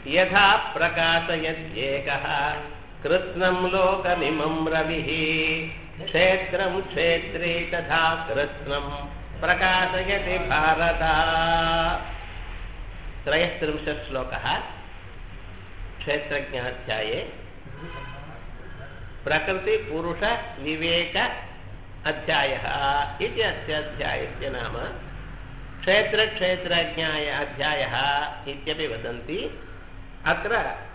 यथा प्रकाशयत्येकः कृत्स्नं लोकमिमं रविः क्षेत्रं क्षेत्रे तथा कृत्स्नं प्रकाशयति भारत त्रयस्त्रिंशत् श्लोकः क्षेत्रज्ञाध्याये प्रकृतिपुरुषविवेक अध्यायः इति अस्य अध्यायस्य नाम क्षेत्रक्षेत्रज्ञाय अध्यायः इत्यपि वदन्ति अत्र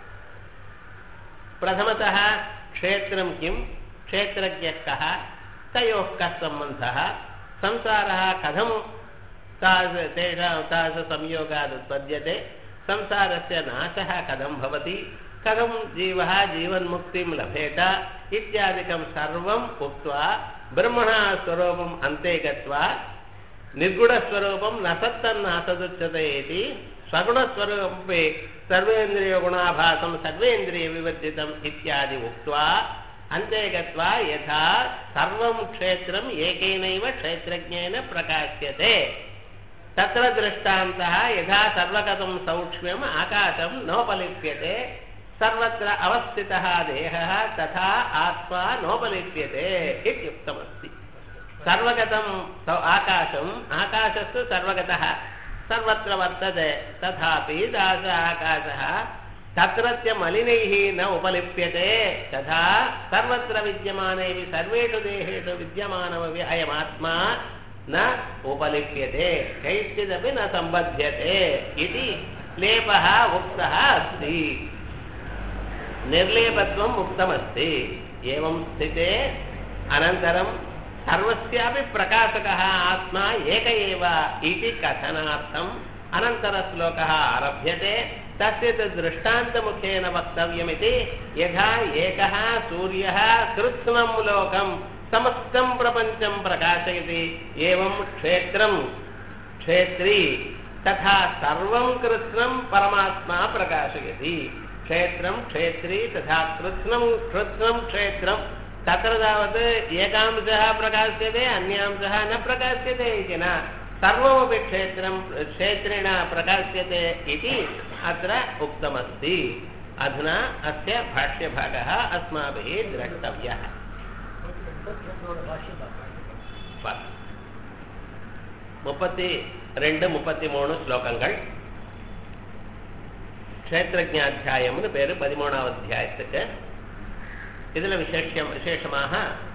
प्रथमतः क्षेत्रं किं क्षेत्रज्ञः कः तयोः कः सम्बन्धः संसारः कथं तादृश तेषां तादृशसंयोगात् उत्पद्यते संसारस्य नाशः कथं भवति कथं जीवः जीवन्मुक्तिं लभेत इत्यादिकं सर्वम् उक्त्वा ब्रह्मणः स्वरूपम् अन्ते गत्वा निर्गुणस्वरूपं न सत्तन्नासदुच्यते इति स्वगुणस्वरूपे सर्वेन्द्रियगुणाभासं सर्वेन्द्रियविवर्जितम् इत्यादि उक्त्वा अन्ते गत्वा यथा सर्वं क्षेत्रम् एकेनैव क्षेत्रज्ञेन प्रकाश्यते तत्र दृष्टान्तः यथा सर्वगतं सौक्ष्म्यम् आकाशं नोपलिप्यते सर्वत्र अवस्थितः देहः तथा आत्मा नोपलिप्यते इत्युक्तमस्ति सर्वगतं आकाशम् आकाशस्तु सर्वगतः सर्वत्र वर्तते तथापि तादृश आकाशः तत्रत्य मलिनैः न उपलिप्यते तथा सर्वत्र विद्यमानैः सर्वेषु देहेषु विद्यमानमपि अयमात्मा न उपलिप्यते कैश्चिदपि न सम्बध्यते इति लेपः उक्तः अस्ति निर्लेपत्वम् उक्तमस्ति एवं स्थिते अनन्तरं सर्वस्यापि प्रकाशकः आत्मा एक एव इति कथनार्थम् अनन्तरश्लोकः आरभ्यते तस्य तद् दृष्टान्तमुखेन वक्तव्यमिति यथा एकः सूर्यः कृत्स्नं लोकं समस्तं प्रपञ्चं प्रकाशयति एवं क्षेत्रं क्षेत्री तथा सर्वं कृत्स्नं परमात्मा प्रकाशयति क्षेत्रं क्षेत्री तथा कृत्स्नं कृत्स्नं क्षेत्रं तत्र तावत् एकांशः प्रकाश्यते अन्यांशः न प्रकाश्यते इति न सर्वमपि क्षेत्रं क्षेत्रेण प्रकाश्यते इति अत्र उक्तमस्ति अधुना अस्य भाष्यभागः अस्माभिः द्रष्टव्यः முப்பத்தி ரெண்டு முப்பத்தி மூணு ஸ்லோகங்கள் க்ஷேத்திரஜாத்தியாயம்னு பேர் பதிமூணாவது அத்தியாயத்துக்கு இதில் விசேஷம் விசேஷமாக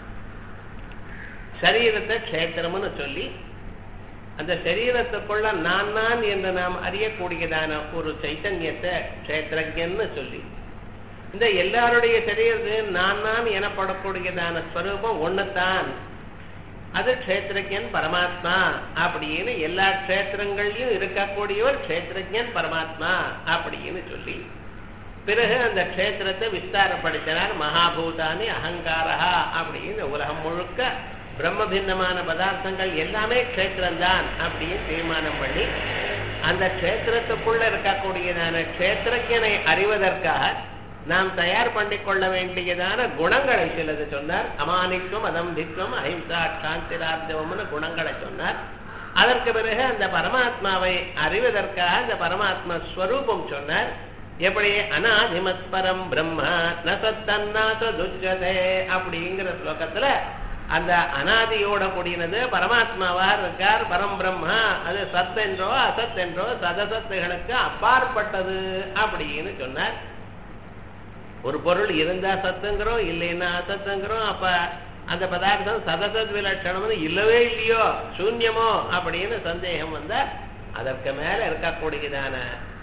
சரீரத்தை க்ஷேத்திரம்னு சொல்லி அந்த சரீரத்துக்குள்ள நான் நான் என்று நாம் அறியக்கூடியதான ஒரு சைத்தன்யத்தை க்ஷேத்திரஜன்னு சொல்லி இந்த எல்லாருடைய சரீரத்தையும் நான் நான் எனப்படக்கூடியதான ஸ்வரூபம் ஒன்றுத்தான் அது க்ஷேத்திரஜன் பரமாத்மா அப்படின்னு எல்லா க்ஷேத்திரங்கள்லையும் இருக்கக்கூடியவர் க்ஷேத்திரஜன் பரமாத்மா அப்படின்னு சொல்லி பிறகு அந்த க்ஷேத்திரத்தை விஸ்தாரப்படுத்தினார் மகாபூதானி அகங்காரா அப்படின்னு உலகம் முழுக்க பிரம்ம பின்னமான பதார்த்தங்கள் எல்லாமே க்ஷேத்திரம்தான் அப்படின்னு தீர்மானம் பண்ணி அந்த க்ஷேத்திரத்துக்குள்ள இருக்கக்கூடியதான க்ஷேத்திரஜனை அறிவதற்காக நாம் தயார் பண்ணிக்கொள்ள வேண்டியதான குணங்களை சிலது சொன்னார் அமானித்துவம் அதம்பித்துவம் அஹிம்சா சாந்திரார்த்தவம்னு குணங்களை சொன்னார் அதற்கு பிறகு அந்த பரமாத்மாவை அறிவதற்காக அந்த பரமாத்மா ஸ்வரூபம் சொன்னார் எப்படி அனாதிமத்பரம் பிரம்ம நசத்தன்னாசதுஜதே அப்படிங்கிற ஸ்லோகத்துல அந்த அனாதியோட கூடினது பரமாத்மாவாக இருக்கார் பரம் பிரம்மா அது சத் என்றோ அசத் என்றோ சதசத்துகளுக்கு அப்பாற்பட்டது அப்படின்னு சொன்னார் ஒரு பொருள் இருந்தா சத்துங்கிறோம் இல்லைன்னா அசத்துங்கிறோம் அப்ப அந்த பதார்த்தம் சதசத் விலட்சணம்னு இல்லவே இல்லையோ சூன்யமோ அப்படின்னு சந்தேகம் வந்தா அதற்கு மேல இருக்கக்கூடியதான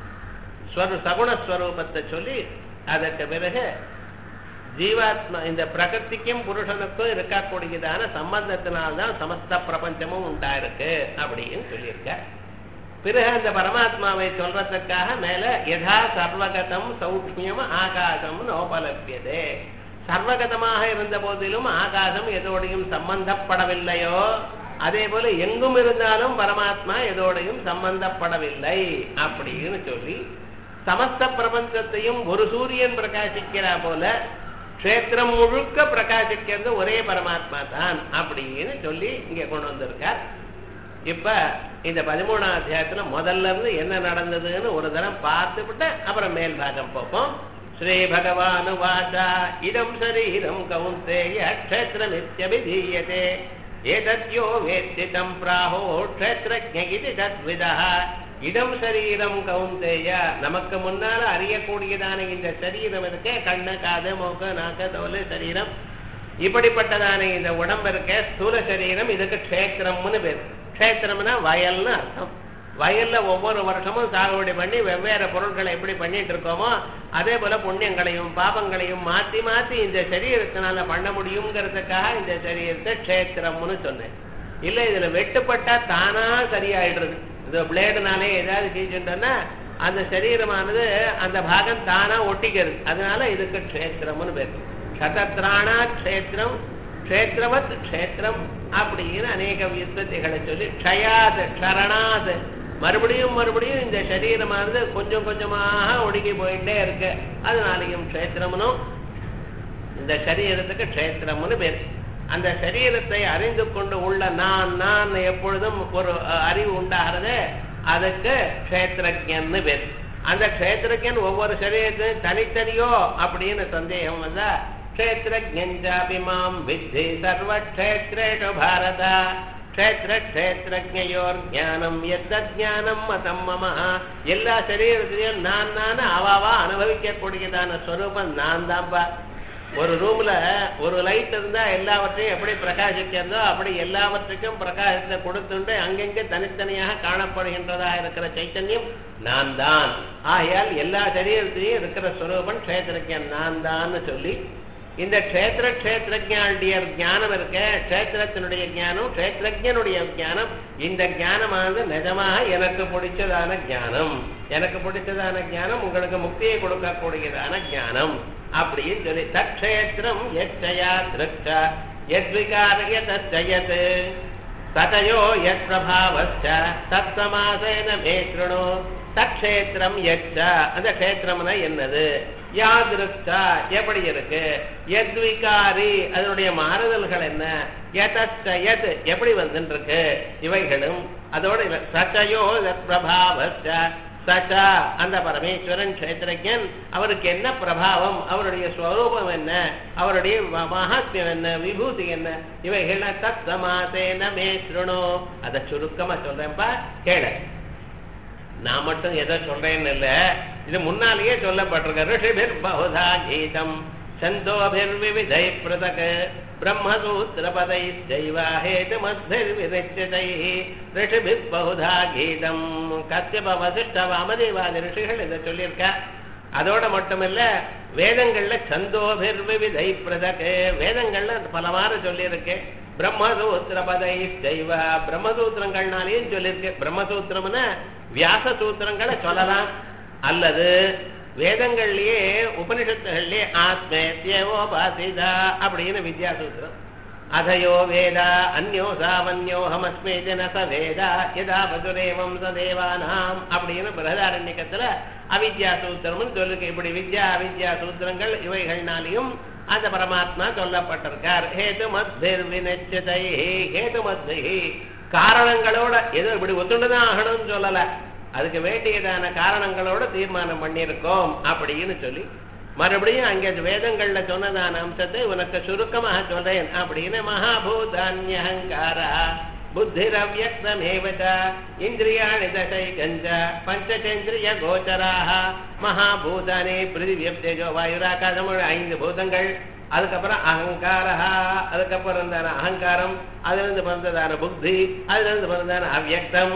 சகுணஸ்வரூபத்தை சொல்லி அதற்கு பிறகு ஜீவாத்மா இந்த பிரகத்திக்கும் புருஷனுக்கும் இருக்கக்கூடியதான சம்பந்தத்தினால்தான் சமஸ்த பிரபஞ்சமும் உண்டாயிருக்கு அப்படின்னு சொல்லியிருக்க பிறகு அந்த பரமாத்மாவை சொல்றதுக்காக மேல யதா சர்வகதம் சௌக்மியம் ஆகாசம் நோபலப்பியதே சர்வகதமாக இருந்த போதிலும் ஆகாசம் எதோடையும் சம்பந்தப்படவில்லையோ அதே போல எங்கும் இருந்தாலும் பரமாத்மா எதோடையும் சம்பந்தப்படவில்லை அப்படின்னு சொல்லி சமஸ்த பிரபஞ்சத்தையும் ஒரு சூரியன் பிரகாசிக்கிறா போல க்ஷேத்திரம் முழுக்க பிரகாசிக்கிறது ஒரே பரமாத்மா தான் அப்படின்னு சொல்லி இங்க கொண்டு வந்திருக்கார் இப்ப இந்த பதிமூணாம் அத்தியாயத்துல முதல்ல இருந்து என்ன நடந்ததுன்னு ஒரு தரம் பார்த்துவிட்டு அப்புறம் மேல் பாகம் பார்ப்போம் ஸ்ரீ பகவானு வாச்சா இதம் சரீரம் கௌந்தேய க்ஷேத்திரமித்யபிதீயதே ஏதத்யோ வேத்தி தம் பிராஹோ க்ஷேத்திரஜ இது தத்விதா இடம் சரீரம் கவுந்தேய நமக்கு முன்னால அறியக்கூடியதான இந்த சரீரம் இருக்கே கண்ணு காது மூக்கு நாக்கு தோல் சரீரம் இப்படிப்பட்டதான இந்த உடம்பு இருக்க ஸ்தூல சரீரம் இதுக்கு க்ஷேத்திரம்னு பேர் க்ஷேத்திரம்னா வயல்னு அர்த்தம் வயல்ல ஒவ்வொரு வருஷமும் சாகுபடி பண்ணி வெவ்வேறு பொருட்களை எப்படி பண்ணிட்டு இருக்கோமோ அதே போல புண்ணியங்களையும் பாபங்களையும் மாத்தி மாத்தி இந்த சரீரத்தினால பண்ண முடியுங்கிறதுக்காக இந்த சரீரத்தை க்ஷேத்திரம்னு சொன்னேன் இல்ல இதுல வெட்டுப்பட்டா தானா சரியாயிடுறது இது பிளேடுனாலே ஏதாவது கீச்சுட்டோன்னா அந்த சரீரமானது அந்த பாகம் தானா ஒட்டிக்கிறது அதனால இதுக்கு க்ஷேத்திரம்னு பேர் கதத்ராணா க்ஷேத்திரம் க்ஷேத்திரவத் க்ஷேத்திரம் அப்படின்னு அநேக விற்பத்திகளை சொல்லி க்ஷயாத் க்ஷரணாத் மறுபடியும் மறுபடியும் இந்த சரீரமானது கொஞ்சம் கொஞ்சமாக ஒடுங்கி போயிட்டே இருக்கு அதனாலையும் க்ஷேத்திரம்னும் இந்த சரீரத்துக்கு க்ஷேத்திரம்னு பேர் அந்த சரீரத்தை அறிந்து கொண்டு உள்ள நான் நான் எப்பொழுதும் ஒரு அஹ், அறிவு உண்டாகிறது அதுக்கு க்ஷேத்திரஜன்னு பேர் அந்த க்ஷேத்திரஜன் ஒவ்வொரு சரீரத்தையும் தனித்தனியோ அப்படின்னு சந்தேகம் வந்தா க்ஷேத்திரஜாபிமாம் வித்தி சர்வக்ஷேத்ரேஷு பாரத க்ஷேத்திர க்ஷேத்திரஜயோர் ஞானம் எத்த ஞானம் மதம் மம எல்லா சரீரத்திலையும் நான் நான் அவாவா அனுபவிக்கக்கூடியதான ஸ்வரூபம் நான் தான்பா ஒரு ரூம்ல ஒரு லைட் இருந்தா எல்லாவற்றையும் எப்படி பிரகாசிக்கிறதோ அப்படி எல்லாவற்றுக்கும் பிரகாசத்தை கொடுத்துண்டு அங்கங்க தனித்தனியாக காணப்படுகின்றதா இருக்கிற சைத்தன்யம் நான் தான் ஆகையால் எல்லா சரீரத்திலையும் இருக்கிற ஸ்வரூபன் க்ஷேத்திரஜன் நான் தான்னு சொல்லி இந்த க்ஷேத்திர க்ஷேத்திரஜானுடைய ஞானம் இருக்க க்ஷேத்திரத்தினுடைய ஞானம் க்ஷேத்திரஜனுடைய ஞானம் இந்த ஞானமானது நிஜமாக எனக்கு பிடிச்சதான ஞானம் எனக்கு பிடிச்சதான ஞானம் உங்களுக்கு முக்தியை கொடுக்கக்கூடியதான ஞானம் அப்படின்னு சொல்லி தக்ஷேத்திரம் எச்சயா திருச்சா எத்விகாரிய தச்சயத் ததயோ யத் பிரபாவச்ச தத்சமாசேன மே கிருணு தக்ஷேத்திரம் எச்ச அந்த க்ஷேத்திரம்னா என்னது யாதிருச்சா எப்படி இருக்கு எத்விகாரி அதனுடைய மாறுதல்கள் என்ன எதச்ச எத் எப்படி வந்துட்டு இருக்கு இவைகளும் அதோட இவ- சச்சயோ யத் பிரபாவச்ச சச்சா அந்த பரமேஸ்வரன் க்ஷேத்திரஜன் அவருக்கு என்ன பிரபாவம் அவருடைய ஸ்வரூபம் என்ன அவருடைய ம- மகாத்மியம் என்ன விபூதி என்ன இவைகள் தத் சமாசேன மே ஸ்ருணு அதை சுருக்கமா சொல்றேன்ப்பா கேள நான் மட்டும் எதை சொல்றேன்னு இல்ல இது முன்னாலேயே சொல்லப்பட்டிருக்க ரிஷிபிர் பகுதா கீதம் சந்தோபிர் விவிதை பிரதக பிரம்மசூத்திரபதை ஜைவா ஹேதுமத்பிர் விரிச்சிதை ரிஷிபிர் பகுதா கீதம் கத்தியப வசிஷ்ட வாமதேவாதி ரிஷிகள் இதை சொல்லியிருக்கா அதோட மட்டுமில்ல வேதங்கள்ல சந்தோபிர் விவிதை பிரதக வேதங்கள்ல பலவாறு சொல்லியிருக்கு பிரம்மசூத்திர பதை தெய்வ பிரம்மசூத்திரங்கள்னாலேயும் சொல்லியிருக்கு பிரம்மசூத்திரம்னா வியாச சூத்திரங்களை சொல்லலாம் அல்லது வேதங்கள்லயே உபனிஷத்துகள்லயே ஆத்மேத்யோபாசிதா அப்படின்னு வித்யா சூத்திரம் அதயோ வேத அந்யோ சாவன்யோஹமஸ்மே ஜனச வேத யதா பசுரேவம் சதேவானாம் அப்படின்னு பிரகதாரண்யக்கத்துல அவித்யா சூத்திரம்னு சொல்லுங்க இப்படி வித்யா அவித்யா சூத்திரங்கள் இவைகள்னாலையும் அந்த பரமாத்மா சொல்லப்பட்டிருக்கார் ஹேது மத்பிர் வினச்சதை ஹேது மத்பி காரணங்களோட ஏதோ இப்படி ஒத்துண்டுதான் ஆகணும்னு சொல்லல அதுக்கு வேண்டியதான காரணங்களோட தீர்மானம் பண்ணியிருக்கோம் அப்படின்னு சொல்லி மறுபடியும் அங்கே வேதங்கள்ல சொன்னதான அம்சத்தை உனக்கு சுருக்கமாக சொல்றேன் அப்படின்னு மகாபூதான்யஹங்காரா புத்திரவ்யக்தமேவச்ச இந்திரியாணி தசைகஞ்ச பஞ்சச்சேந்திரிய கோச்சராக மகாபூதானே பிருதிவியப்தேஜோ வாயுராகாசமோட ஐந்து பூதங்கள் அதுக்கப்புறம் அகங்காரா அதுக்கப்புறம் இருந்தான அகங்காரம் அதுல இருந்து பிறந்ததான புத்தி அதுல இருந்து பிறந்ததான அவ்யக்தம்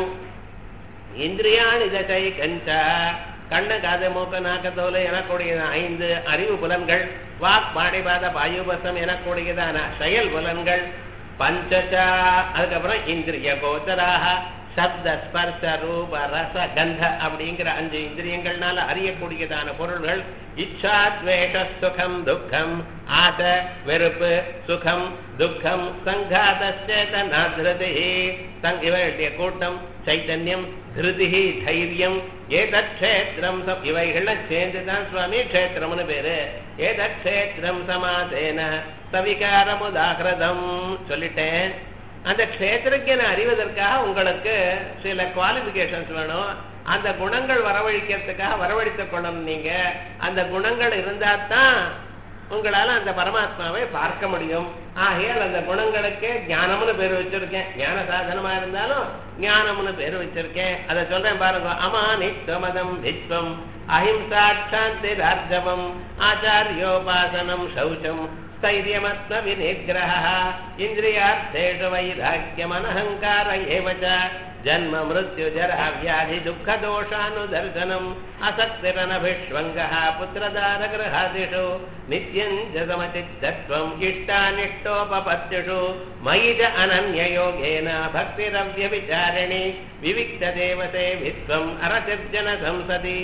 இந்திரியாணி தசை கஞ்ச கண்ண காது மூக்க நாக்க தோல் எனக்கூடியதான ஐந்து அறிவு புலன்கள் வாக் பாடிபாத பாயுபசம் எனக்கூடியதான செயல் புலன்கள் பஞ்சச்சா அதுக்கப்புறம் இந்திரிய கோச்சராக சப்த ஸ்பர்ச ரூப ரச கந்த அப்படிங்கிற அஞ்சு இந்திரியங்கள்னால அறியக்கூடியதான பொருள்கள் இச்சா துவேஷ சுகம் துக்கம் ஆச வெறுப்பு சுகம் துக்கம் சங்காதேதனாதிருதி சங் இவர்களுடைய கூட்டம் சைத்தன்யம் திருதி தைரியம் ஏதத் க்ஷேத்திரம் சம் இவைகள்லாம் சேர்ந்துதான் சுவாமி க்ஷேத்திரம்னு பேரு ஏதத் க்ஷேத்திரம் சமாசேன சவிகாரம் உதாகிருதம் சொல்லிட்டேன் அந்த க்ஷேத்திரஜனை அறிவதற்காக உங்களுக்கு சில குவாலிபிகேஷன்ஸ் வேணும் அந்த குணங்கள் வரவழைக்கிறதுக்காக வரவழைத்துக் கொள்ளணும் நீங்க அந்த குணங்கள் இருந்தா தான் உங்களால அந்த பரமாத்மாவை பார்க்க முடியும் ஆகையால் அந்த குணங்களுக்கு ஞானம்னு பேர் வச்சிருக்கேன் ஞான சாதனமா இருந்தாலும் ஞானம்னு பேர் வச்சிருக்கேன் அதை சொல்றேன் பாருங்க அமானித்வமதம் வித்வம் அஹிம்சா சாந்தி ரார்ஜவம் ஆச்சாரியோபாசனம் சௌச்சம் स्थैर्यमत्म विनिग्रहः इन्द्रियार्थेषु वैराग्यमनहङ्कार एव च जन्म मृत्युजरा व्याधि दुःखदोषानुदर्शनम् असक्तिरनभिष्वङ्गः पुत्रदारगृहादिषु नित्यम् च समचित्तत्वम् इष्टानिष्टोपपत्तिषु मयि च अनन्ययोगेन भक्तिरव्यविचारिणि विविक्तदेवते वित्वम् अरतिर्जनसंसदि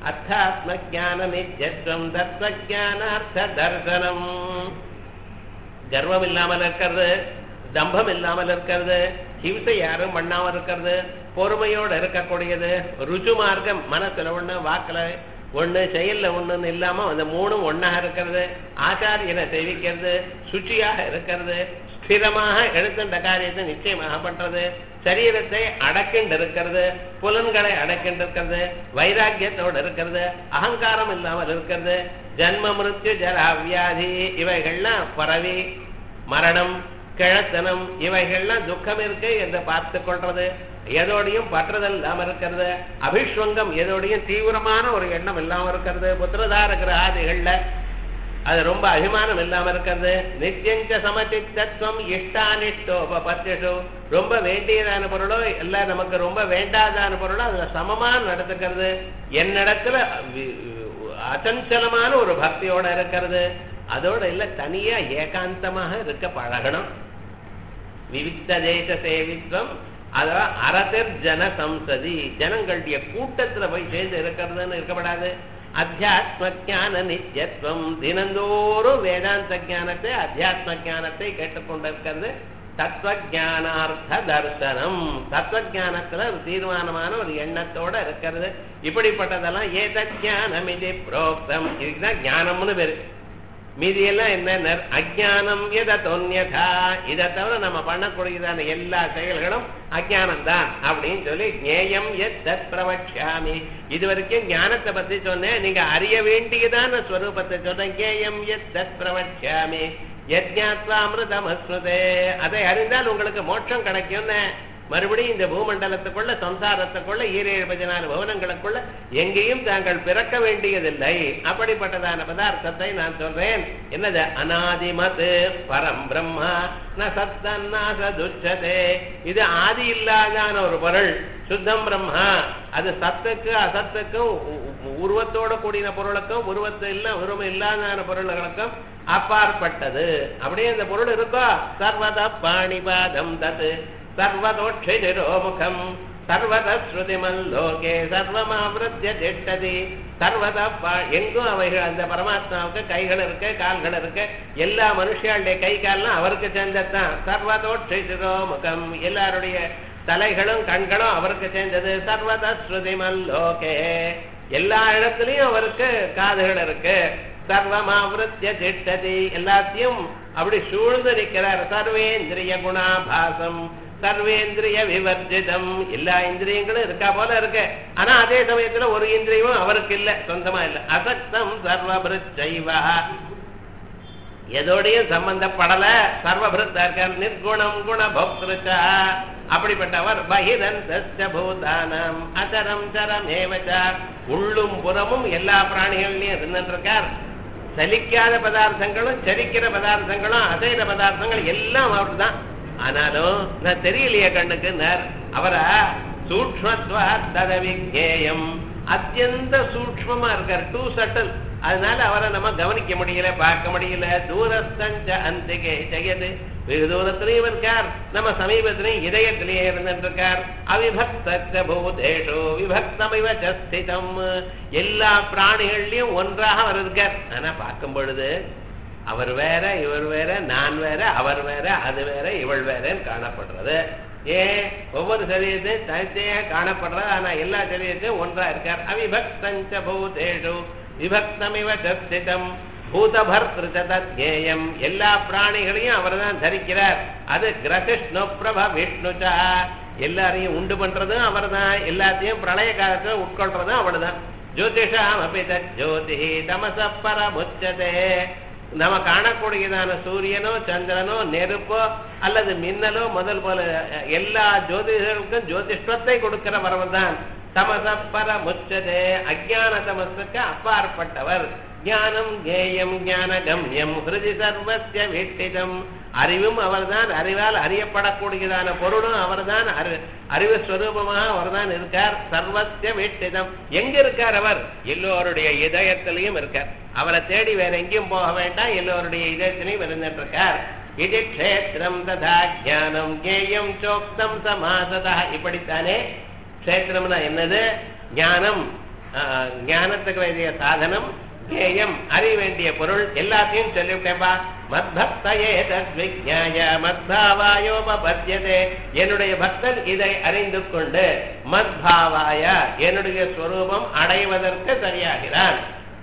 अर्थात्मज्ञाननित्यत्वम् तत्त्वज्ञानार्थदर्शनम् கர்வம் இல்லாமல் இருக்கிறது தம்பம் இல்லாமல் இருக்கிறது ஹிம்சை யாரும் பண்ணாமல் இருக்கிறது பொறுமையோடு இருக்கக்கூடியது ருஜு மார்க்கம் மனசுல ஒண்ணு வாக்குல ஒண்ணு செயல்ல ஒண்ணுன்னு இல்லாம அந்த மூணும் ஒண்ணாக இருக்கிறது ஆச்சாரியனை சேவிக்கிறது சுச்சியாக இருக்கிறது ஸ்திரமாக எழுத்துண்ட காரியத்தை நிச்சயமாக பண்றது சரீரத்தை அடக்கிண்டு இருக்கிறது புலன்களை அடக்கிண்டு இருக்கிறது வைராக்கியத்தோடு இருக்கிறது அகங்காரம் இல்லாமல் இருக்கிறது ஜன்ம மிருத்யு ஜரா வியாதி இவைகள்லாம் பரவி மரணம் கிழத்தனம் இவைகள்லாம் துக்கம் இருக்கு என்று பார்த்து கொள்றது எதோடையும் பற்றுதல் இல்லாம இருக்கிறது அபிஷ்வங்கம் எதோடையும் தீவிரமான ஒரு எண்ணம் இல்லாம இருக்கிறது புத்திரதார கிரகாதிகள்ல அது ரொம்ப அபிமானம் இல்லாம இருக்கிறது நித்தியஞ்ச சமச்சித்தத்துவம் இஷ்டானிஷ்டோபத்திஷு ரொம்ப வேண்டியதான பொருளோ இல்ல நமக்கு ரொம்ப வேண்டாதான பொருளோ அதுல சமமா நடத்துக்கிறது என்னிடத்துல வி- அச்சஞ்சலமான ஒரு பக்தியோட இருக்கிறது அதோட இல்ல தனியா ஏகாந்தமாக இருக்க பழகணும் விவிக்த தேச சேவித்வம் அதான் அரசர் ஜன சம்சதி ஜனங்களுடைய கூட்டத்துல போய் சேர்ந்து இருக்கிறதுன்னு இருக்கப்படாது அத்தியாத்ம ஞான நித்தியத்துவம் தினந்தோறும் வேதாந்த ஞானத்தை அத்தியாத்ம ஞானத்தை கேட்டுக்கொண்டிருக்கிறது தத்துவ ஞானார்த்த தர்சனம் தத்துவ ஞானத்துல ஒரு தீர்மானமான ஒரு எண்ணத்தோட இருக்கிறது இப்படிப்பட்டதெல்லாம் ஏத ஞானம் இது புரோக்தம் இதுதான் ஞானம்னு பேரு மீதி எல்லாம் என்ன அஜானம் எத தொன்யதா இதை தவிர நம்ம பண்ணக்கூடியதான எல்லா செயல்களும் அஜானம் தான் அப்படின்னு சொல்லி ஞேயம் எத் தத் பிரவக்ஷாமி இது வரைக்கும் ஞானத்தை பத்தி சொன்னேன் நீங்க அறிய வேண்டியதான ஸ்வரூபத்தை சொன்னேன் ஞேயம் எத் தத் பிரவக்ஷாமி யஜ்ஞாத்வா அமிர்தம் அஸ்ருதே அதை அறிந்தால் உங்களுக்கு மோட்சம் கிடைக்கும்னு மறுபடியும் இந்த பூமண்டலத்துக்குள்ள சம்சாரத்துக்குள்ள ஈரேழு பதினாலு பவனங்களுக்குள்ள எங்கேயும் தாங்கள் பிறக்க வேண்டியதில்லை அப்படிப்பட்டதான பதார்த்தத்தை நான் சொல்றேன் என்னது அனாதிமத் பரம் பிரம்மா ந சத்தன்னாச துச்சதே இது ஆதி இல்லாதான ஒரு பொருள் சுத்தம் பிரம்மா அது சத்துக்கு அசத்துக்கும் உ- உ- உருவத்தோட கூடின பொருளுக்கும் உருவத்து இல்ல உருவம் இல்லாதான பொருள்களுக்கும் அப்பாற்பட்டது அப்படியே இந்த பொருள் இருக்கோ சர்வத பாணிபாதம் தத் சர்வதோட்சிரோமுகம் சர்வத ஸ்ருதிமல்லோகே சர்வமாவிருத்திய திட்டதி சர்வத பா- எங்கும் அவைகள் அந்த பரமாத்மாவுக்கு கைகள் இருக்கு கால்கள் இருக்கு எல்லா மனுஷியாளுடைய கை கால்லாம் அவருக்கு சேர்ந்ததுதான் சர்வதோட்சிரோமுகம் எல்லாருடைய தலைகளும் கண்களும் அவருக்கு சேர்ந்தது சர்வத ஸ்ருதிமல்லோகே எல்லா இடத்துலயும் அவருக்கு காதுகள் இருக்கு சர்வமாவிருத்திய திட்டதி எல்லாத்தையும் அப்படி சூழ்ந்து நிற்கிறார் சர்வேந்திரிய குணாபாசம் சர்வேந்திரிய விவர்ஜிதம் எல்லா இந்திரியங்களும் இருக்கா போல இருக்கு ஆனா அதே சமயத்துல ஒரு இந்திரியமும் அவருக்கு இல்ல சொந்தமா இல்ல அசக்தம் சர்வபிருச்சைவா எதோடையும் சம்பந்தப்படல சர்வபிருத்தா இருக்கார் நிர்குணம் குண பக்திருச்சா அப்படிப்பட்டவர் பகிரந்த பூதானம் அச்சரம் சரம் ஏவச்ச உள்ளும் புறமும் எல்லா பிராணிகள்லயும் இருந்துருக்கார் சலிக்காத பதார்த்தங்களும் சரிக்கிற பதார்த்தங்களும் அசைற பதார்த்தங்கள் எல்லாம் அவர் தான் ஆனாலும் நான் தெரியலையே கண்ணுக்கு அவரா சூக்மத்வா ததவிஜேயம் அத்தியந்த சூக்மமா இருக்கார் டூ சட்டல் அதனால அவரை நம்ம கவனிக்க முடியல பார்க்க முடியல தூரஸ்தஞ்ச அந்திகே ஜெயது வெகு தூரத்திலையும் இருக்கார் நம்ம சமீபத்திலையும் இதயத்திலேயே இருந்துட்டு இருக்கார் அவிபக்த பூதேஷோ விபக்தமிவ ஜஸ்திதம் எல்லா பிராணிகள்லயும் ஒன்றாக அவர் இருக்கார் ஆனா பார்க்கும் பொழுது அவர் வேற இவர் வேற நான் வேற அவர் வேற அது வேற இவள் வேறன்னு காணப்படுறது ஏன் ஒவ்வொரு சரீரத்தையும் தனித்தையாக காணப்படுறது ஆனா எல்லா சரீரத்தையும் ஒன்றா இருக்கார் அவிபக்தஞ்ச பூதேஷு விபக்தமிவ சஸ்திதம் பூதபர்திருச்சதேயம் எல்லா பிராணிகளையும் அவர்தான் தரிக்கிறார் அது கிரகிஷ்ணு பிரப விஷ்ணுச்சா எல்லாரையும் உண்டு பண்றதும் அவர்தான் எல்லாத்தையும் பிரளய காலத்துல உட்கொள்றதும் அவர்தான் ஜோதிஷாம் அபி ஜோதி தமச பரமுச்சதே நம்ம காணக்கூடியதான சூரியனோ சந்திரனோ நெருப்போ அல்லது மின்னலோ முதல் போல எல்லா ஜோதிஷர்களுக்கும் ஜோதிஷ்டத்தை கொடுக்கிறவர் தான் தமச பரமுச்சதே அஜான தமசுக்கு அப்பாற்பட்டவர் ஞானம் ஜேயம் ஞான கம்யம் ஹிருதி சர்வசிய வீட்டிதம் அறிவும் அவர்தான் அறிவால் அறியப்படக்கூடியதான பொருளும் அவர்தான் அறி அறிவு ஸ்வரூபமாக அவர்தான் இருக்கார் சர்வசிய வீட்டிதம் எங்க இருக்கார் அவர் எல்லோருடைய இதயத்திலையும் இருக்கார் அவரை தேடி வேற எங்கேயும் போக வேண்டாம் எல்லோருடைய இதயத்திலையும் இருந்துட்டு இருக்கார் இது க்ஷேத்திரம் ததா ஜானம் ஜேயம் சோக்தம் சமாசதா இப்படித்தானே க்ஷேத்திரம்னா என்னது ஞானம் ஆஹ், ஞானத்துக்கு வேண்டிய சாதனம் ஜேயம் அறிய வேண்டிய பொருள் எல்லாத்தையும் சொல்லிவிட்டேன்பா மத்பக்தயே தத்விஜாய மத்பாவாயோபபத்தியதே என்னுடைய பக்தன் இதை அறிந்து கொண்டு மத்பாவாய என்னுடைய ஸ்வரூபம் அடைவதற்கு சரியாகிறான்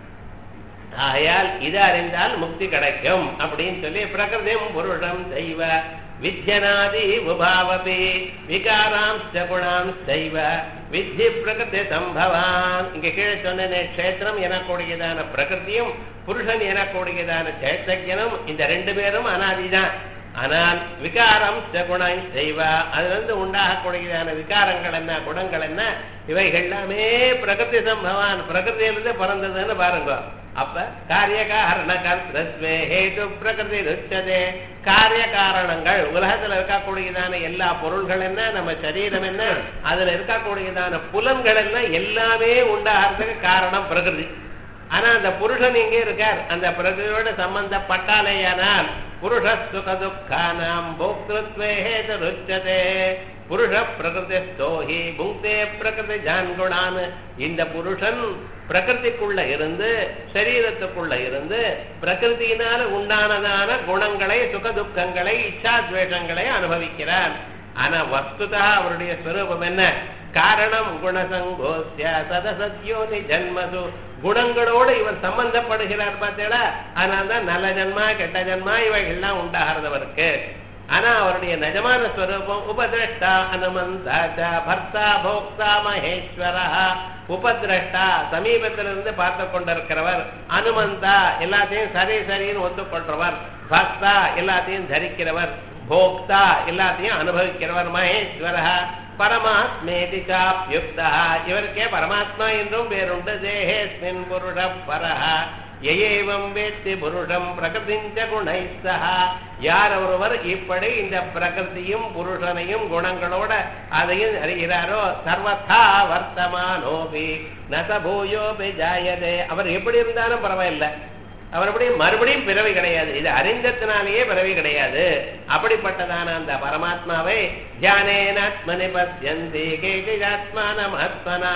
ஆகையால் இது அறிந்தால் முக்தி கிடைக்கும் அப்படின்னு சொல்லி பிரகிருதிம் புருஷம் தெய்வ வித்யனாதி உபாவபி விகாராம்ச குணாம் தெய்வ வித்தி பிரகிருதி சம்பவான் இங்க கீழே சொன்னேனே க்ஷேத்திரம் எனக்கூடியதான பிரகிருதியும் புருஷன் எனக்கூடியதான சேத்தஜனும் இந்த ரெண்டு பேரும் அனாதிதான் ஆனால் விகாரம் குணம் செய்வ அதுல இருந்து உண்டாகக்கூடியதான விகாரங்கள் என்ன குணங்கள் என்ன இவைகள் எல்லாமே பிரகிருதி சம்பவான் பிரகிருதியிலிருந்து பிறந்ததுன்னு பாருங்க அப்ப காரிய காரண கர்த்தத்வே ஹேது பிரகிருதி ருச்சதே காரிய காரணங்கள் உலகத்துல இருக்கக்கூடியதான எல்லா பொருள்கள் என்ன நம்ம சரீரம் என்ன அதுல இருக்கக்கூடியதான புலன்கள் என்ன எல்லாமே உண்டாகிறதுக்கு காரணம் பிரகிருதி ஆனா அந்த புருஷன் எங்கே இருக்கார் அந்த பிரகிருதியோட சம்பந்தப்பட்டாலேயானால் புருஷ சுக துக்கானாம் போக்திருத்வே ஹேது ருச்சதே புருஷ பிரகிருதி ஸ்தோஹி புங்தே பிரகிருதி ஜான்குணான் இந்த புருஷன் பிரகிருதிக்குள்ள இருந்து சரீரத்துக்குள்ள இருந்து பிரகிருதியினால உண்டானதான குணங்களை சுக துக்கங்களை இச்சாத்வேஷங்களை அனுபவிக்கிறான் ஆனா வஸ்துதா அவருடைய ஸ்வரூபம் என்ன காரணம் குணசங்கோஸ்ய சதசத்யோனி ஜன்மசு குணங்களோடு இவர் சம்பந்தப்படுகிறார் பார்த்தீங்களா அதனால தான் நல்ல ஜன்மா கெட்ட ஜன்மா இவைகள்லாம் உண்டாகிறதவருக்கு ஆனா அவருடைய நிஜமான ஸ்வரூபம் உபதிரஷ்டா அனுமந்தாச்ச பர்த்தா போக்தா மகேஸ்வரா உபதிரஷ்டா சமீபத்திலிருந்து பார்த்து கொண்டிருக்கிறவர் அனுமந்தா எல்லாத்தையும் சரி சரின்னு ஒத்துக்கொள்றவர் பக்தா எல்லாத்தையும் தரிக்கிறவர் போக்தா எல்லாத்தையும் அனுபவிக்கிறவர் மகேஸ்வரா பரமாத்மேதி சாப்யுக்தா இவருக்கே பரமாத்மா என்றும் பேருண்டு தேகேஸ்மின் புருஷ பரஹ எயேவம் வேத்தி புருஷம் பிரகிருதிஞ்ச குணைஸ்தா யார் ஒருவர் இப்படி இந்த பிரகிருதியும் புருஷனையும் குணங்களோட அதையும் அறிகிறாரோ சர்வதா வர்த்தமானோபி நசபூயோபி ஜாயதே அவர் எப்படி இருந்தாலும் பரவாயில்லை அவர் எப்படி மறுபடியும் பிறவி கிடையாது இது அறிந்தத்தினாலேயே பிறவி கிடையாது அப்படிப்பட்டதான அந்த பரமாத்மாவை தியானேனாத்மனி பசியந்தி கேஜாத்மான ஆத்மனா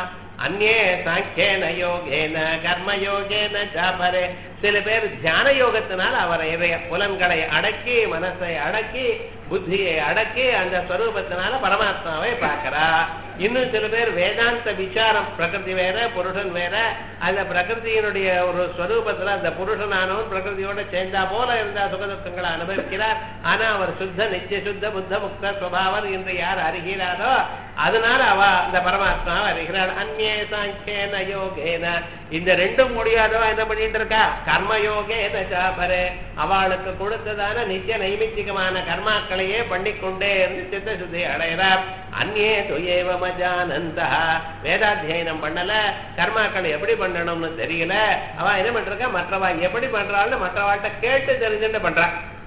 அந்நே சாங்கியேன யோகேன கர்மயோகேன சாபரே சில பேர் தியான யோகத்தினால் அவரை இறைய புலன்களை அடக்கி மனசை அடக்கி புத்தியை அடக்கி அந்த ஸ்வரூபத்தினால பரமாத்மாவை பார்க்கிறா இன்னும் சில பேர் வேதாந்த விசாரம் பிரகிருதி வேற புருஷன் வேற அந்த பிரகிருதியினுடைய ஒரு ஸ்வரூபத்துல அந்த புருஷனானவன் பிரகிருதியோட சேர்ந்தா போல இருந்தா சுகதுக்கங்களை அனுபவிக்கிறார் ஆனா அவர் சுத்த நித்திய சுத்த புத்த முக்த சுபாவன் என்று யார் அறிகிறாரோ அதனால அவ அந்த பரமாத்மாவை அறிகிறாள் அந்நே சாங்கியேன யோகேன இந்த ரெண்டும் முடியாதோ என்ன பண்ணிட்டு இருக்கா கர்மயோகேன சாபரே அவளுக்கு கொடுத்ததான நித்திய நைமித்திகமான கர்மாக்களையே பண்ணிக்கொண்டே இருந்து சித்த சுத்தி அடைகிறார் அந்நே துயேவ மஜானந்தா வேதாத்தியனம் பண்ணல கர்மாக்களை எப்படி பண்ணணும்னு தெரியல அவ என்ன பண்றா மற்றவா எப்படி பண்றாள்னு மற்றவாள்கிட்ட கேட்டு தெரிஞ்சுட்டு பண்றா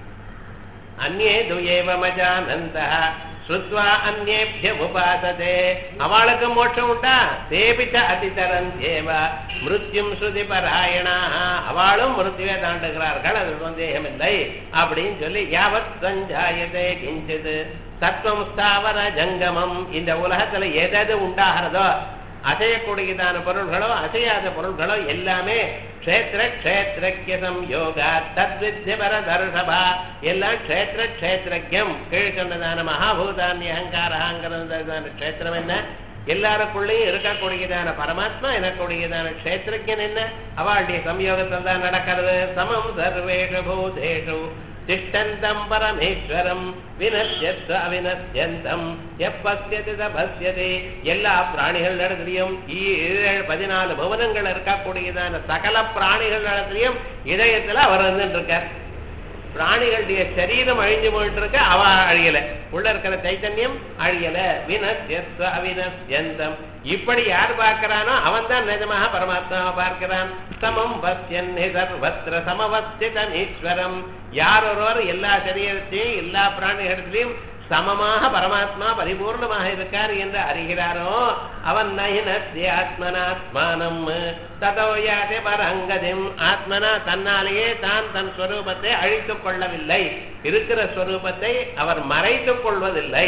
அந்நே துயேவ மஜானந்தா ஸ்ருத்வா அந்நேபிய உபாசதே அவளுக்கு மோட்சம் உண்டா தேபிச்ச அதிதரன் தேவ மிருத்யும் ஸ்ருதி பராயணா அவளும் மிருத்யுவை தாண்டுகிறார்கள் அது சந்தேகமில்லை அப்படின்னு சொல்லி யாவத் சஞ்சாயதே கிஞ்சிது சத்வம் ஸ்தாவர ஜங்கமம் இந்த உலகத்துல எதது உண்டாகிறதோ அசையக்கூடியதான பொருள்களோ அசையாத பொருள்களோ எல்லாமே க்ஷேத்திர க்ஷேத்திரக்கியம் யோகா தத்வித்ய பர தர்ஷபா எல்லாம் க்ஷேத்திர க்ஷேத்திரக்கியம் கீழ் சொன்னதான மகாபூதான்ய அகங்காரங்கிறதான க்ஷேத்திரம் என்ன எல்லாருக்குள்ளேயும் இருக்கக்கூடியதான பரமாத்மா எனக்கூடியதான க்ஷேத்திரஜன் என்ன அவளுடைய சம்யோகத்தில் தான் நடக்கிறது சமம் சர்வேஷு பூதேஷு திஷ்டந்தம் பரமேஸ்வரம் வினஷ்யத்வ அவினஷ்யந்தம் எப்பஸ்யதி தபஸ்யதி எல்லா பிராணிகள் இடத்துலையும் ஈ- பதினாலு பவனங்கள் இருக்கக்கூடியதான சகல பிராணிகள் இடத்துலையும் இதயத்துல அவர் வந்துட்டு இருக்கார் பிராணிகளுடைய சரீரம் அழிஞ்சு போயிட்டு இருக்க அவ அழியல உள்ள இருக்கிற சைத்தன்யம் அழியல வினஸ்யஸ்வ அவினஸ்யந்தம் இப்படி யார் பார்க்கிறானோ அவன் தான் நிஜமாக பரமாத்மாவை பார்க்கிறான் சமம் பஸ்யன் சர்வத்திர சமவஸ்திதம் ஈஸ்வரம் யார் ஒருவர் எல்லா சரீரத்தையும் எல்லா பிராணிகளிடத்திலையும் சமமாக பரமாத்மா பரிபூர்ணமாக இருக்கார் என்று அறிகிறாரோ அவன் நயினஸ்ய ஆத்மனாத்மானம் ததோயாதே பரங்கதிம் ஆத்மனா தன்னாலேயே தான் தன் ஸ்வரூபத்தை அழித்துக் கொள்ளவில்லை இருக்கிற ஸ்வரூபத்தை அவர் மறைத்துக் கொள்வதில்லை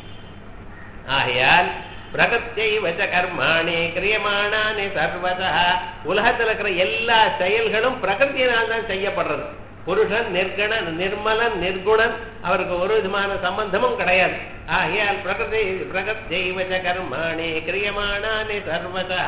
ஆகையால் பிரகத்தை வச்ச கர்மாணி கிரியமானானி சர்வதா உலகத்தில் இருக்கிற எல்லா செயல்களும் பிரகத்தியினால் தான் செய்யப்படுறது புருஷன் நிர்கணன் நிர்மலன் நிர்குணன் அவருக்கு ஒரு விதமான சம்பந்தமும் கிடையாது ஆகையால் பிரகதி பிரகத்தை வச்ச கர்மாணி கிரியமானானி சர்வதா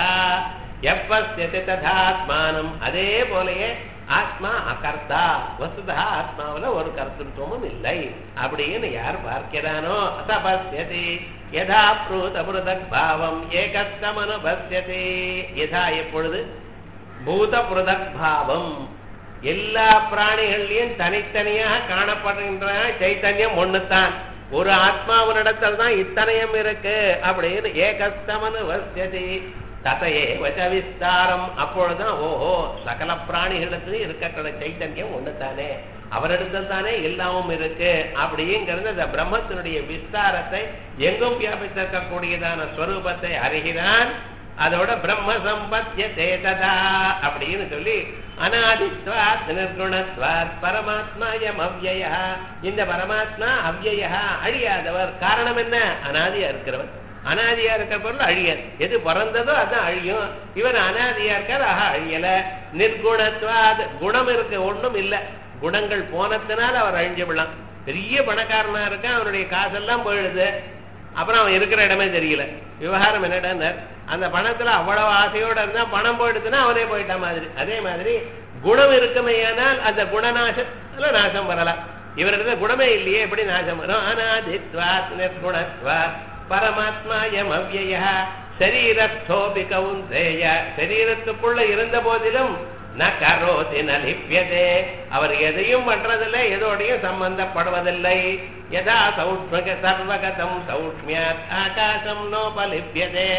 எப்பஸ்யதி ததாத்மானம் அதே போலயே ஆத்மா அகர்த்தா வசுதா ஆத்மாவுல ஒரு கர்த்தத்துவமும் இல்லை அப்படின்னு யார் பார்க்கிறானோ தபஸ்யதி யதா ப்ரூத புருதக் பாவம் ஏகத்தமனுபஸ்யதி யதா எப்பொழுது பூத புருதக் பாவம் எல்லா பிராணிகள்லயும் தனித்தனியாக காணப்படுகின்ற சைத்தன்யம் ஒண்ணுதான் ஒரு ஆத்மாவினிடத்தில் தான் இத்தனையும் இருக்கு அப்படின்னு ஏகஸ்தமனு வசியதி ததையே வச்ச விஸ்தாரம் அப்பொழுதுதான் ஓஹோ சகல பிராணிகளிடத்திலும் இருக்கிற சைத்தன்யம் ஒண்ணுதானே அவரிடத்தில் தானே எல்லாமும் இருக்கு அப்படிங்கிறது இந்த பிரம்மத்தினுடைய விஸ்தாரத்தை எங்கும் வியாபித்திருக்கக்கூடியதான ஸ்வரூபத்தை அறிகிறான் அதோட பிரம்ம சம்பத்திய தேததா அப்படின்னு சொல்லி அநாதித்வாத் நிர்குணத்வாத் பரமாத்மாயம் அவ்யயா இந்த பரமாத்மா அவ்யயா அழியாதவர் காரணம் என்ன அனாதியா இருக்கிறவர் அனாதியா இருக்கிற பொருள் அழியல் எது பிறந்ததோ அதான் அழியும் இவர் அனாதியா இருக்கார் ஆஹா அழியல நிர்குணத்வாத் குணம் இருக்கு ஒண்ணும் இல்ல குணங்கள் போனதுனால அவர் அழிஞ்சு விடலாம் பெரிய பணக்காரனா இருக்கான் அவருடைய காசெல்லாம் போயிடுது அப்புறம் அவன் இருக்கிற இடமே தெரியல விவகாரம் என்னடா அந்த பணத்துல அவ்வளவு ஆசையோட இருந்தா பணம் போயிடுதுன்னா அவனே போயிட்ட மாதிரி அதே மாதிரி குணம் இருக்குமேயானால் அந்த குணநாசத்துல நாசம் வரலாம் இவரிடத்துல குணமே இல்லையே எப்படி நாசம் வரும் அநாதித்வாத் நிர்குணத்வாத் பரமாத்மாயம் அவ்யய சரீரத்தோபி கவுந்தேய சரீரத்துக்குள்ள இருந்த போதிலும் ந கரோதி ந லிப்யதே அவர் எதையும் பண்றதில்லை எதோடையும் சம்பந்தப்படுவதில்லை யதா சௌஷ்மக சர்வகதம் சௌஷ்மியாத் ஆகாசம் நோபலிப்யதே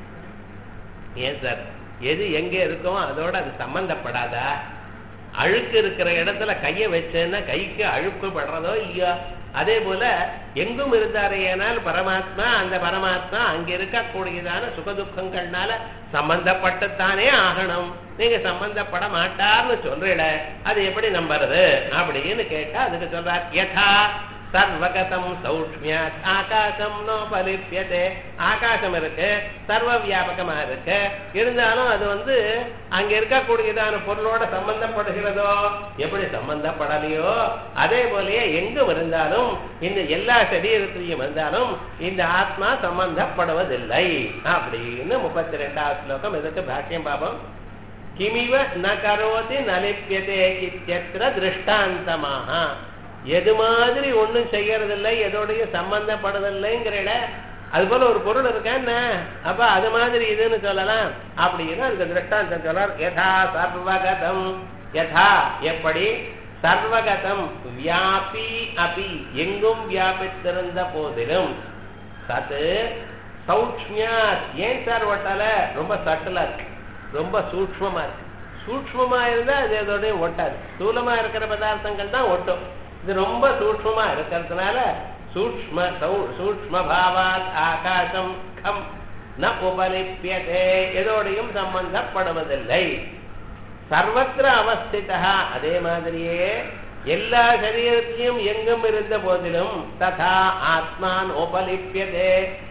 ஏன் சார் எது எங்க இருக்கோ அதோட அது சம்பந்தப்படாதா அழுக்கு இருக்கிற இடத்துல கையை வச்சேன்னா கைக்கு அழுக்கு படுறதோ இல்லையோ அதே போல எங்கும் இருந்தாரேனால் பரமாத்மா அந்த பரமாத்மா அங்க இருக்கக்கூடியதான சுகதுக்கங்கள்னால சம்பந்தப்பட்டுத்தானே ஆகணும் நீங்க சம்பந்தப்பட மாட்டார்னு சொல்றீட அது எப்படி நம்புறது அப்படின்னு கேட்டா அதுக்கு சொல்றார் யதா சர்வகதம் சௌஷ்மியா ஆகாசம் நோபலிப்பியதே ஆகாசம் இருக்கு சர்வ வியாபகமா இருக்கு இருந்தாலும் அது வந்து அங்க இருக்கக்கூடியதான பொருளோட சம்பந்தப்படுகிறதோ எப்படி சம்பந்தப்படலையோ அதே போலயே எங்கும் இருந்தாலும் இந்த எல்லா சரீரத்திலையும் இருந்தாலும் இந்த ஆத்மா சம்பந்தப்படுவதில்லை அப்படின்னு முப்பத்தி ரெண்டாவது ஸ்லோகம் இதுக்கு பாக்கியம் பாபம் கிமிவ ந கரோதி நலிப்பியதே இத்தியத்திர திருஷ்டாந்தமாக எது மாதிரி ஒண்ணும் செய்யறதில்லை எதோடையும் சம்பந்தப்படுறதில்லைங்கிற அது போல ஒரு பொருள் இருக்கேன்னு அப்ப அது மாதிரி இதுன்னு சொல்லலாம் அப்படின்னு அதுக்கு திருஷ்டாந்தம் சொல்றார் யதா சர்வகதம் யதா எப்படி சர்வகதம் வியாபி அபி எங்கும் வியாபித்திருந்த போதிலும் சத்து சௌக்மியா ஏன் சார் ஒட்டல ரொம்ப சட்டலா இருக்கு ரொம்ப சூக்மமா இருக்கு சூக்மமா இருந்தா அது எதோடய ஒட்டாது ஸ்தூலமா இருக்கிற பதார்த்தங்கள் தான் ஒட்டும் இது ரொம்ப சூக்மமா இருக்கிறதுனால சூக்ம சூக்ம பாவாத் ஆகாசம் கம் ந உபலிப்பியதே எதோடையும் சம்பந்தப்படுவதில்லை சர்வத்திர அவஸ்திதா அதே மாதிரியே எல்லா சரீரத்திலும் எங்கும் இருந்த போதிலும் ததா ஆத்மான் உபலிப்பியதே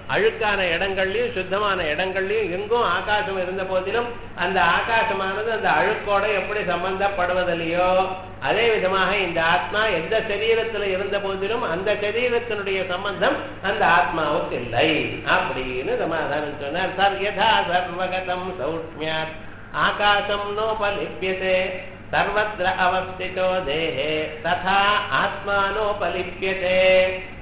அழுக்கான இடங்கள்லயும் சுத்தமான இடங்கள்லயும் எங்கும் ஆகாசம் இருந்த போதிலும் அந்த ஆகாசமானது அந்த அழுக்கோட எப்படி சம்பந்தப்படுவதில்லையோ அதே விதமாக இந்த ஆத்மா எந்த சரீரத்துல இருந்த போதிலும் அந்த சரீரத்தினுடைய சம்பந்தம் அந்த ஆத்மாவுக்கு இல்லை அப்படின்னு சமாதானம் சொன்னார் சார் யதா சர்வகதம் சௌஷ்மியாத் ஆகாசம் நோபலிப்பியதே சர்வத்திர அவஸ்திதோ தேஹே ததா ஆத்மானோபலிப்பியதே